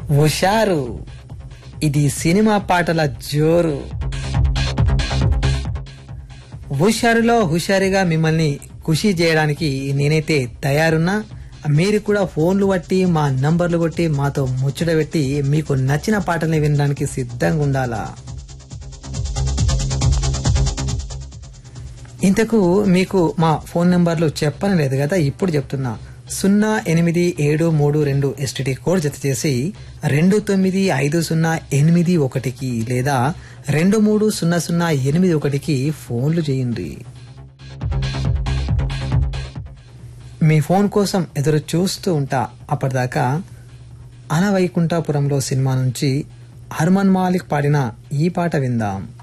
హుషారు ఇది సినిమా పాటల జోరు హుషారులో హుషారుగా మిమ్మల్ని ఖుషి చేయడానికి నేనైతే తయారున్నా మీరు కూడా ఫోన్లు బట్టి మా నంబర్లు కొట్టి మాతో ముచ్చట పెట్టి మీకు నచ్చిన పాటల్ని వినడానికి సిద్ధంగా ఉండాలా ఇంతకు మీకు మా ఫోన్ నెంబర్లు చెప్పని లేదు కదా ఇప్పుడు చెప్తున్నా సున్నా ఎనిమిది ఏడు మూడు రెండు ఎస్టిడి కోడ్ జత చేసి రెండు తొమ్మిది ఐదు సున్నా ఎనిమిది ఒకటికి లేదా రెండు మూడు సున్నా సున్నా ఎనిమిది ఒకటికి ఫోన్లు చేయండి మీ ఫోన్ కోసం ఎదురు చూస్తూ ఉంటా అప్పటిదాకా అనవైకుంఠాపురంలో సినిమా నుంచి హర్మన్ మాలిక్ పాడిన ఈ పాట విందాం